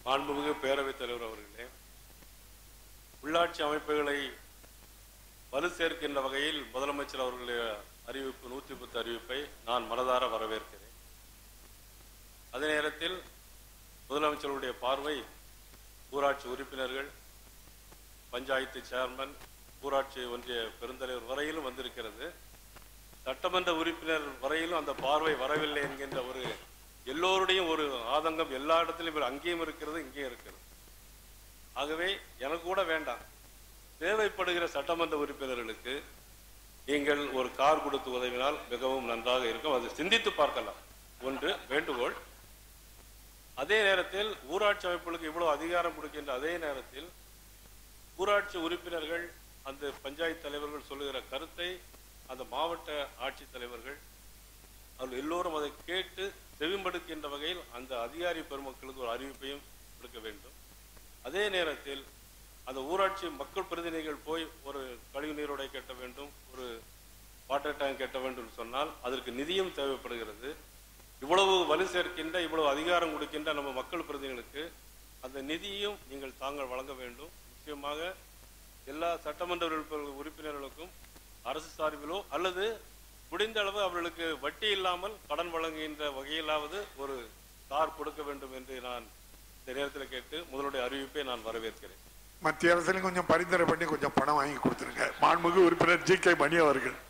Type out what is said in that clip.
மாண்புமிகு பேரவைத் தலைவர் அவர்களே உள்ளாட்சி அமைப்புகளை வலு சேர்க்கின்ற வகையில் முதலமைச்சர் அவர்களுடைய அறிவிப்பு நூற்றி பத்து அறிவிப்பை நான் மனதார வரவேற்கிறேன் அதே நேரத்தில் முதலமைச்சருடைய பார்வை ஊராட்சி உறுப்பினர்கள் பஞ்சாயத்து சேர்மன் ஊராட்சி ஒன்றிய பெருந்தலைவர் வரையிலும் வந்திருக்கிறது சட்டமன்ற உறுப்பினர் வரையிலும் அந்த பார்வை வரவில்லை என்கின்ற ஒரு எல்லோருடையும் ஒரு ஆதங்கம் எல்லா இடத்திலும் அங்கேயும் இருக்கிறது இங்கேயும் இருக்கிறது ஆகவே எனக்கு கூட வேண்டாம் தேவைப்படுகிற சட்டமன்ற உறுப்பினர்களுக்கு நீங்கள் ஒரு கார் கொடுத்து உதவினால் மிகவும் நன்றாக இருக்கும் அதை சிந்தித்து பார்க்கலாம் ஒன்று வேண்டுகோள் அதே நேரத்தில் ஊராட்சி அமைப்புகளுக்கு இவ்வளவு அதிகாரம் கொடுக்கின்ற அதே நேரத்தில் ஊராட்சி உறுப்பினர்கள் அந்த பஞ்சாயத்து தலைவர்கள் சொல்லுகிற கருத்தை அந்த மாவட்ட ஆட்சித் தலைவர்கள் அவர்கள் எல்லோரும் அதை கேட்டு செவிமடுக்கின்ற வகையில் அந்த அதிகாரி பெருமக்களுக்கு ஒரு அறிவிப்பையும் கொடுக்க வேண்டும் அதே நேரத்தில் அந்த ஊராட்சி மக்கள் பிரதிநிதிகள் போய் ஒரு கழிவு நீரோடை கட்ட வேண்டும் ஒரு வாட்டர் டேங்க் கட்ட வேண்டும் என்று சொன்னால் அதற்கு நிதியும் தேவைப்படுகிறது இவ்வளவு வலு சேர்க்கின்ற இவ்வளவு அதிகாரம் கொடுக்கின்ற நம்ம மக்கள் பிரதிநிதிகளுக்கு அந்த நிதியும் நீங்கள் தாங்கள் வழங்க வேண்டும் நிச்சயமாக எல்லா சட்டமன்ற உறுப்பினர் உறுப்பினர்களுக்கும் அரசு சார்பிலோ அல்லது முடிந்த அளவு அவர்களுக்கு வட்டி இல்லாமல் கடன் வழங்குகின்ற வகையிலாவது ஒரு கார் கொடுக்க வேண்டும் என்று நான் இந்த நேரத்தில் கேட்டு முதலுடைய அறிவிப்பை நான் வரவேற்கிறேன் மத்திய அரசுலையும் கொஞ்சம் பரிந்துரை பண்ணி கொஞ்சம் பணம் வாங்கி கொடுத்துருங்க மாண்புமிகு உறுப்பினர் ஜி கே மணி அவர்கள்